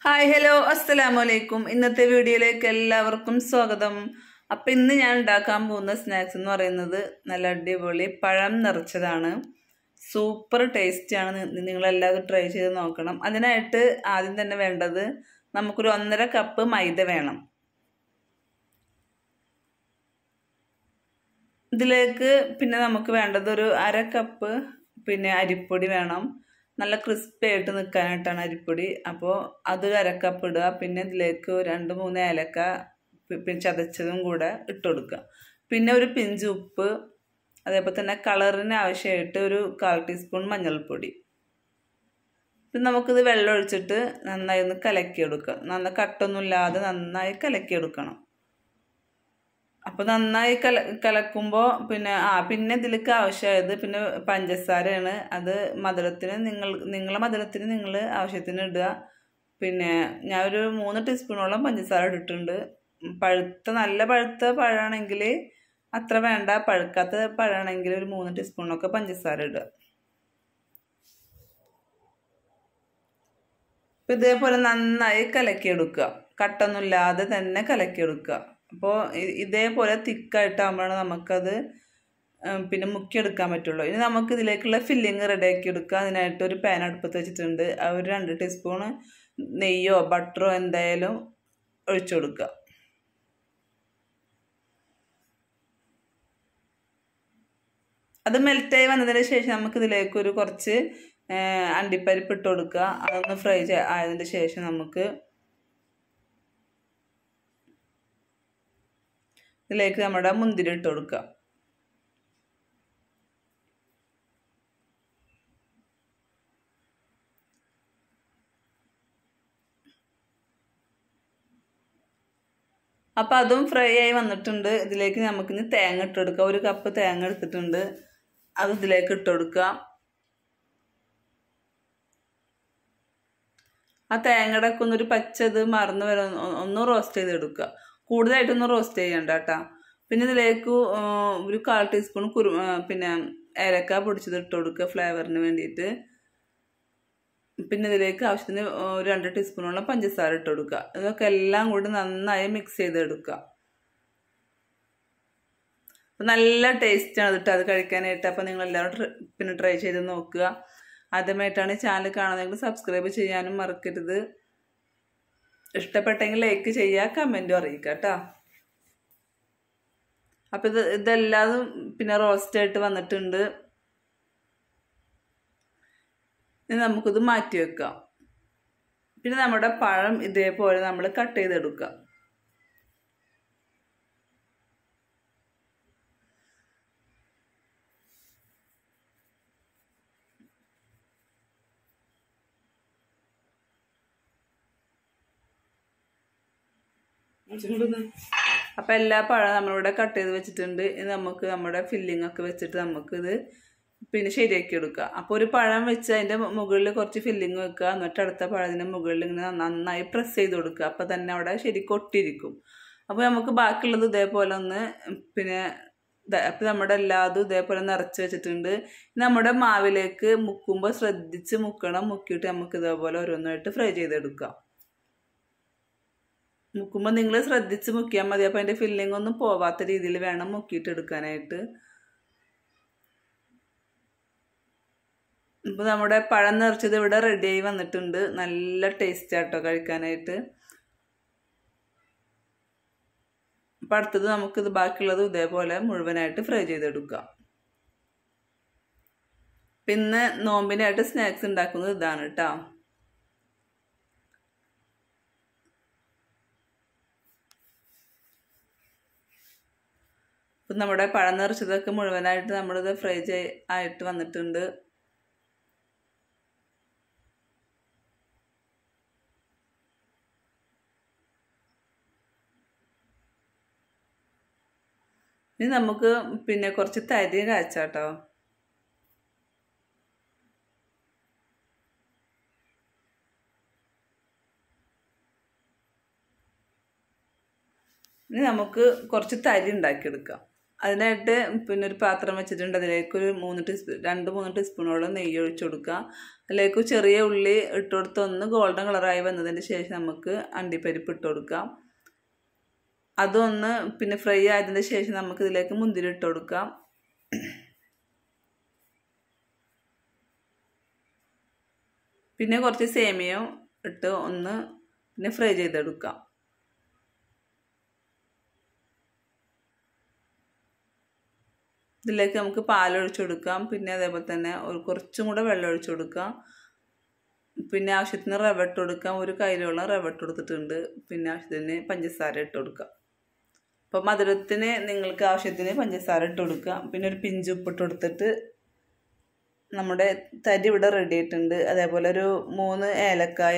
hi hello അസ്സലാമു അലൈക്കും ഇന്നത്തെ വീഡിയോയിലേക്ക് എല്ലാവർക്കും സ്വാഗതം അപ്പം ഇന്ന് ഞാൻ ഉണ്ടാക്കാൻ പോകുന്ന സ്നാക്സ് എന്ന് പറയുന്നത് നല്ല അടിപൊളി പഴം നിറച്ചതാണ് സൂപ്പർ ടേസ്റ്റിയാണ് നിങ്ങളെല്ലാവരും ട്രൈ ചെയ്ത് നോക്കണം അതിനായിട്ട് ആദ്യം തന്നെ വേണ്ടത് നമുക്കൊരു ഒന്നര കപ്പ് മൈദ വേണം ഇതിലേക്ക് പിന്നെ നമുക്ക് വേണ്ടത് ഒരു അര കപ്പ് പിന്നെ അരിപ്പൊടി വേണം നല്ല ക്രിസ്പി ആയിട്ട് നിൽക്കാനായിട്ടാണ് അരിപ്പൊടി അപ്പോൾ അതൊരു അരക്കപ്പ് ഇടുക പിന്നെ ഇതിലേക്ക് രണ്ട് മൂന്ന് ഏലക്ക പിന്നെ ചതച്ചതും കൂടെ ഇട്ട് കൊടുക്കുക പിന്നെ ഒരു പിഞ്ച് ഉപ്പ് അതേപോലെ തന്നെ കളറിന് ആവശ്യമായിട്ട് ഒരു കാൽ ടീസ്പൂൺ മഞ്ഞൾപ്പൊടി പിന്നെ നമുക്കിത് വെള്ളം ഒഴിച്ചിട്ട് നന്നായി ഒന്ന് കലക്കിയെടുക്കുക നന്നായി കട്ടൊന്നുമില്ലാതെ നന്നായി കലക്കിയെടുക്കണം അപ്പോൾ നന്നായി കല കലക്കുമ്പോൾ പിന്നെ ആ പിന്നെ ഇതിലേക്ക് ആവശ്യമായത് പിന്നെ പഞ്ചസാരയാണ് അത് മധുരത്തിന് നിങ്ങൾ നിങ്ങളെ മധുരത്തിന് നിങ്ങൾ ആവശ്യത്തിന് ഇടുക പിന്നെ ഞാൻ ഒരു മൂന്ന് ടീസ്പൂണോളം പഞ്ചസാര ഇട്ടിട്ടുണ്ട് പഴുത്ത നല്ല പഴുത്ത പഴമാണെങ്കിൽ അത്ര വേണ്ട പഴുക്കാത്ത പഴമാണെങ്കിൽ ഒരു മൂന്ന് ടീസ്പൂണൊക്കെ പഞ്ചസാര ഇടുക ഇപ്പം ഇതേപോലെ നന്നായി കലക്കിയെടുക്കുക കട്ടൊന്നുമില്ലാതെ തന്നെ കലക്കിയെടുക്കുക അപ്പോൾ ഇതേപോലെ തിക്കായിട്ടാകുമ്പോഴാണ് നമുക്കത് പിന്നെ മുക്കിയെടുക്കാൻ പറ്റുള്ളൂ ഇനി നമുക്ക് ഇതിലേക്കുള്ള ഫില്ലിങ് റെഡിയാക്കി എടുക്കുക അതിനായിട്ട് ഒരു പാൻ അടുപ്പത്ത് വെച്ചിട്ടുണ്ട് ആ ഒരു രണ്ട് ടീസ്പൂണ് നെയ്യോ ബട്ടറോ എന്തായാലും ഒഴിച്ചു കൊടുക്കുക അത് മെൽറ്റായി വന്നതിന് ശേഷം നമുക്ക് ഇതിലേക്ക് ഒരു കുറച്ച് അണ്ടിപ്പരിപ്പ് ഇട്ട് കൊടുക്കുക അതൊന്ന് ഫ്രൈ ആയതിന് ശേഷം നമുക്ക് ഇതിലേക്ക് നമ്മുടെ മുന്തിരി ഇട്ട് കൊടുക്കുക അപ്പം അതും ഫ്രൈ ആയി വന്നിട്ടുണ്ട് ഇതിലേക്ക് നമുക്കിനി തേങ്ങ ഇട്ട് കൊടുക്കുക ഒരു കപ്പ് തേങ്ങ എടുത്തിട്ടുണ്ട് അത് ഇതിലേക്ക് ഇട്ട് കൊടുക്കുക ആ തേങ്ങയുടെ ഒക്കെ ഒന്നൊരു പച്ച ഇത് മറന്ന് വരെ ഒന്ന് റോസ്റ്റ് ചെയ്തെടുക്കുക കൂടുതലായിട്ടൊന്നും റോസ്റ്റ് ചെയ്യണ്ട കേട്ടോ പിന്നെ ഇതിലേക്ക് ഒരു കാൽ ടീസ്പൂൺ കുരു പിന്നെ ഏലക്ക പൊടിച്ചത് ഇട്ട് കൊടുക്കുക ഫ്ലേവറിന് വേണ്ടിയിട്ട് പിന്നെ ഇതിലേക്ക് ആവശ്യത്തിന് ഒരു രണ്ട് ടീസ്പൂണോളം പഞ്ചസാര ഇട്ട് കൊടുക്കുക ഇതൊക്കെ എല്ലാം കൂടി നന്നായി മിക്സ് ചെയ്തെടുക്കുക അപ്പം നല്ല ടേസ്റ്റാണ് കേട്ടോ അത് കഴിക്കാനായിട്ട് അപ്പോൾ നിങ്ങൾ എല്ലാവരും പിന്നെ ട്രൈ ചെയ്ത് നോക്കുക ആദ്യമായിട്ടാണ് ചാനൽ കാണുന്നതെങ്കിൽ സബ്സ്ക്രൈബ് ചെയ്യാനും മറക്കരുത് ഇഷ്ടപ്പെട്ടെങ്കിൽ ലൈക്ക് ചെയ്യുക കമൻറ്റും അറിയിക്കുക കേട്ടോ അപ്പം ഇത് ഇതെല്ലാതും പിന്നെ റോസ്റ്റായിട്ട് വന്നിട്ടുണ്ട് ഇനി നമുക്കിത് മാറ്റി വെക്കാം പിന്നെ നമ്മുടെ പഴം ഇതേപോലെ നമ്മൾ കട്ട് ചെയ്തെടുക്കാം അപ്പം എല്ലാ പഴം നമ്മളിവിടെ കട്ട് ചെയ്ത് വെച്ചിട്ടുണ്ട് ഇനി നമുക്ക് നമ്മുടെ ഫില്ലിംഗ് ഒക്കെ വെച്ചിട്ട് നമുക്കിത് പിന്നെ ശരിയാക്കി എടുക്കുക അപ്പോൾ ഒരു പഴം വെച്ച് അതിൻ്റെ മുകളിൽ കുറച്ച് ഫില്ലിങ് വെക്കുക എന്നിട്ട് അടുത്ത പഴത്തിൻ്റെ മുകളിൽ ഇങ്ങനെ നന്നായി പ്രസ് ചെയ്ത് കൊടുക്കുക അപ്പോൾ തന്നെ അവിടെ ശരിക്കും ഒട്ടിയിരിക്കും അപ്പോൾ നമുക്ക് ബാക്കിയുള്ളത് ഇതേപോലെ ഒന്ന് പിന്നെ അപ്പോൾ നമ്മുടെ എല്ലാതും ഇതേപോലെ നിറച്ച് വെച്ചിട്ടുണ്ട് നമ്മുടെ മാവിലേക്ക് മുക്കുമ്പോൾ ശ്രദ്ധിച്ച് മുക്കണം മുക്കിയിട്ട് നമുക്ക് ഇതേപോലെ ഓരോന്നായിട്ട് ഫ്രൈ ചെയ്തെടുക്കാം മുക്കുമ്പോൾ നിങ്ങൾ ശ്രദ്ധിച്ച് മുക്കിയാൽ മതി അപ്പോൾ അതിൻ്റെ ഫില്ലിംഗ് ഒന്നും പോവാത്ത രീതിയിൽ വേണം മുക്കിയിട്ട് എടുക്കാനായിട്ട് ഇപ്പോൾ നമ്മുടെ പഴം നിറച്ചത് ഇവിടെ റെഡിയായി വന്നിട്ടുണ്ട് നല്ല ടേസ്റ്റ് ആട്ടോ കഴിക്കാനായിട്ട് അപ്പം അടുത്തത് നമുക്കിത് ബാക്കിയുള്ളത് ഇതേപോലെ മുഴുവനായിട്ട് ഫ്രൈ ചെയ്തെടുക്കാം പിന്നെ നോമ്പിനായിട്ട് സ്നാക്സ് ഉണ്ടാക്കുന്നത് ഇതാണ് കേട്ടോ ഇപ്പം നമ്മുടെ പഴം നിറച്ചതൊക്കെ മുഴുവനായിട്ട് നമ്മളിത് ഫ്രൈ ചെയ് ആയിട്ട് വന്നിട്ടുണ്ട് ഇനി നമുക്ക് പിന്നെ കുറച്ച് തരി കാച്ചാട്ടോ ഇനി നമുക്ക് കുറച്ച് തരി ഉണ്ടാക്കിയെടുക്കാം അതിനായിട്ട് പിന്നെ ഒരു പാത്രം വെച്ചിട്ടുണ്ട് അതിലേക്ക് ഒരു മൂന്ന് ടീസ്പൂൺ രണ്ട് മൂന്ന് ടീസ്പൂണോളം നെയ്യ് ഒഴിച്ചു കൊടുക്കുക അതിലേക്ക് ചെറിയ ഉള്ളി ഇട്ട് കൊടുത്ത് ഒന്ന് ഗോൾഡൻ കളറായി വന്നതിന് ശേഷം നമുക്ക് അണ്ടിപ്പരിപ്പ് ഇട്ട് കൊടുക്കാം അതൊന്ന് പിന്നെ ഫ്രൈ ആയതിന് ശേഷം നമുക്ക് ഇതിലേക്ക് മുന്തിരി ഇട്ട് കൊടുക്കാം പിന്നെ കുറച്ച് സേമിയയും ഇട്ട് ഒന്ന് പിന്നെ ഫ്രൈ ചെയ്തെടുക്കാം ഇതിലേക്ക് നമുക്ക് പാലൊഴിച്ച് കൊടുക്കാം പിന്നെ അതേപോലെ തന്നെ ഒരു കുറച്ചും കൂടെ വെള്ളം ഒഴിച്ച് കൊടുക്കാം പിന്നെ ആവശ്യത്തിന് റവ ഇട്ട് കൊടുക്കാം ഒരു കയ്യിലുള്ള റവ ഇട്ട് കൊടുത്തിട്ടുണ്ട് പിന്നെ ആവശ്യത്തിന് പഞ്ചസാര ഇട്ട് കൊടുക്കാം അപ്പോൾ മധുരത്തിന് നിങ്ങൾക്ക് ആവശ്യത്തിന് പഞ്ചസാര ഇട്ട് കൊടുക്കാം പിന്നെ ഒരു പിഞ്ച് ഉപ്പ് ഇട്ട് കൊടുത്തിട്ട് നമ്മുടെ തരി ഇവിടെ റെഡി ആയിട്ടുണ്ട് അതേപോലെ ഒരു മൂന്ന് ഏലക്കായ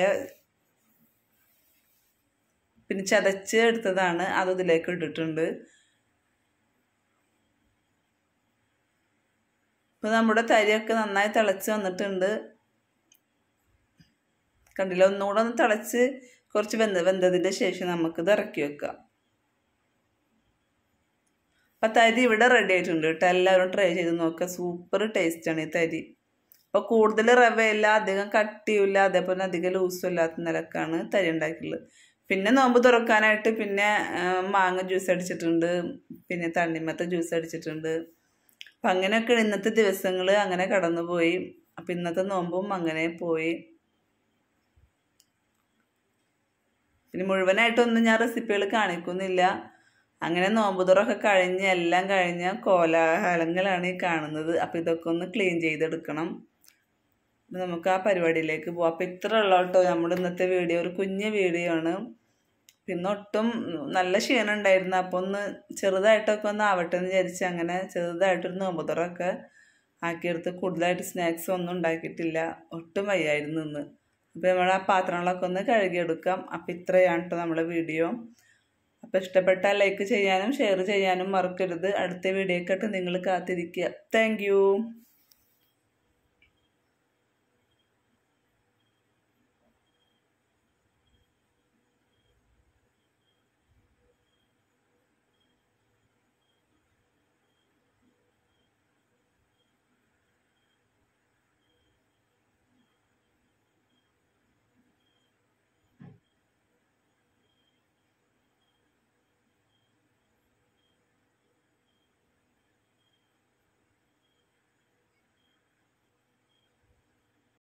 പിന്നെ ചതച്ച് എടുത്തതാണ് അത് ഇതിലേക്ക് ഇട്ടിട്ടുണ്ട് ഇപ്പോൾ നമ്മുടെ തരിയൊക്കെ നന്നായി തിളച്ച് വന്നിട്ടുണ്ട് കണ്ടില്ല ഒന്നുകൂടെ ഒന്ന് തിളച്ച് കുറച്ച് വെന്ത വെന്തതിൻ്റെ ശേഷം നമുക്കിത് ഇറക്കി വെക്കാം അപ്പം തരി ഇവിടെ റെഡി ആയിട്ടുണ്ട് കേട്ടോ എല്ലാവരും ട്രൈ ചെയ്ത് നോക്കുക സൂപ്പർ ടേസ്റ്റാണ് ഈ തരി അപ്പോൾ കൂടുതൽ റവയില്ല അധികം കട്ടിയില്ല അതേപോലെ അധികം ലൂസും ഇല്ലാത്ത നിലക്കാണ് തരി ഉണ്ടാക്കിയുള്ളത് പിന്നെ നോമ്പ് തുറക്കാനായിട്ട് പിന്നെ മാങ്ങ ജ്യൂസ് അടിച്ചിട്ടുണ്ട് പിന്നെ തണ്ണിമത്ത ജ്യൂസ് അടിച്ചിട്ടുണ്ട് അപ്പം അങ്ങനെയൊക്കെ ഇന്നത്തെ ദിവസങ്ങൾ അങ്ങനെ കടന്നുപോയി അപ്പം ഇന്നത്തെ നോമ്പും അങ്ങനെ പോയി പിന്നെ മുഴുവനായിട്ടൊന്നും ഞാൻ റെസിപ്പികൾ കാണിക്കുന്നില്ല അങ്ങനെ നോമ്പുതുറൊക്കെ കഴിഞ്ഞ് എല്ലാം കഴിഞ്ഞ കോലാഹലങ്ങളാണ് ഈ കാണുന്നത് അപ്പോൾ ഇതൊക്കെ ഒന്ന് ക്ലീൻ ചെയ്തെടുക്കണം അപ്പം നമുക്ക് ആ പരിപാടിയിലേക്ക് പോവാം അപ്പോൾ ഇത്ര ഉള്ള കേട്ടോ നമ്മുടെ ഇന്നത്തെ വീഡിയോ ഒരു കുഞ്ഞ് വീഡിയോ ആണ് പിന്നെ ഒട്ടും നല്ല ക്ഷീണം ഉണ്ടായിരുന്നു അപ്പോൾ ഒന്ന് ചെറുതായിട്ടൊക്കെ ഒന്ന് ആവട്ടെ എന്ന് വിചാരിച്ച് അങ്ങനെ ചെറുതായിട്ടൊരു നോമ്പുതുറൊക്കെ ആക്കിയെടുത്ത് കൂടുതലായിട്ട് സ്നാക്സ് ഒന്നും ഉണ്ടാക്കിയിട്ടില്ല ഒട്ടും വയ്യായിരുന്നു ഇന്ന് അപ്പോൾ നമ്മൾ ആ പാത്രങ്ങളൊക്കെ ഒന്ന് കഴുകിയെടുക്കാം അപ്പോൾ ഇത്രയാണ് കേട്ടോ നമ്മളെ വീഡിയോ അപ്പോൾ ഇഷ്ടപ്പെട്ടാൽ ലൈക്ക് ചെയ്യാനും ഷെയർ ചെയ്യാനും മറക്കരുത് അടുത്ത വീഡിയോക്കായിട്ട് നിങ്ങൾ കാത്തിരിക്കുക താങ്ക്